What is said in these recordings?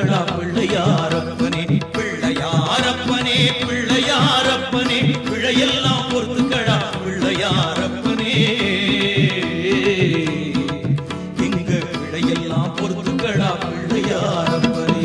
பொறுத்துக்கடா பிள்ளையாரப்பனே பிள்ளையாரப்பனே பிள்ளையாரப்பனே பிழையெல்லாம் பொறுத்துக்கடா பிள்ளையாரப்பனே எங்க பிழையெல்லாம் பொறுத்துக்கடா பிள்ளையாரப்பனே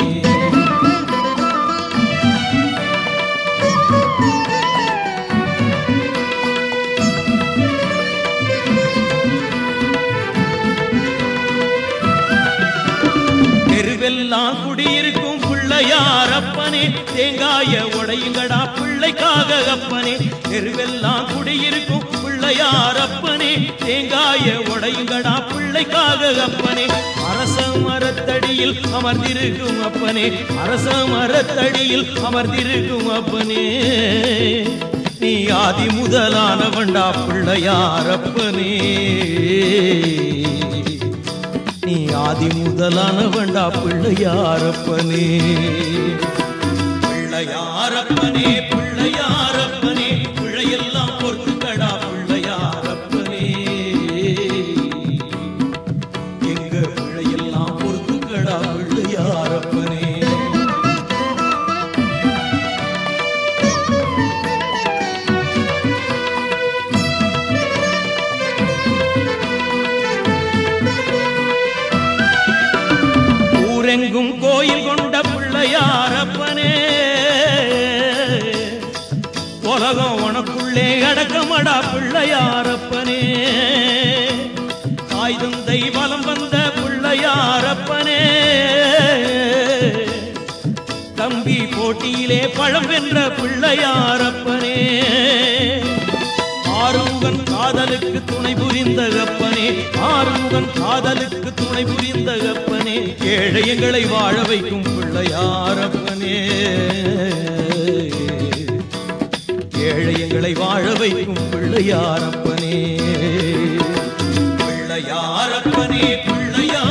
தெருவெல்லாம் குடியிருக்கும் பிள்ளையாரப்பனே தேங்காய உடையுங்கடா பிள்ளைக்காக அப்பனே தெருவெல்லாம் குடியிருக்கும் பிள்ளையாரப்பனே தேங்காய உடையுங்கடா பிள்ளைக்காக அப்பனே அரச மரத்தடியில் அமர்ந்திருக்கும் அப்பனே அரச மரத்தடியில் அமர்ந்திருக்கும் அப்பனே நீ ஆதி முதலானவண்டா பிள்ளையாரப்பனே நீ ஆதி முதலானவண்டா பிள்ளையாரப்பனே பிள்ளையாரப்பனே பிள்ளையாரப்பனே பிழையெல்லாம் பொறுத்துக்கடா பிள்ளையாரப்பனே எங்க பிழையெல்லாம் பொறுத்துக்கடா பிள்ளையாரப்பனே ஊரெங்கும் கோயில் கொண்ட பிள்ளையாரப்பனே உலகம் உனக்குள்ளே அடக்கமடா பிள்ளையாரப்பனே ஆயுதம் தெய்வலம் வந்த பிள்ளையாரப்பனே தம்பி போட்டியிலே பழம் வென்ற பிள்ளையாரப்பனே ஆறுமுகன் காதலுக்கு துணை புரிந்த கப்பனே ஆறுமுகன் காதலுக்கு துணை புரிந்த கப்பனே ஏழையங்களை வாழ வைக்கும் பிள்ளையாரப்பனே ஏழையங்களை வாழ வைக்கும் பிள்ளையாரப்பனே பிள்ளையாரப்பனே பிள்ளையார்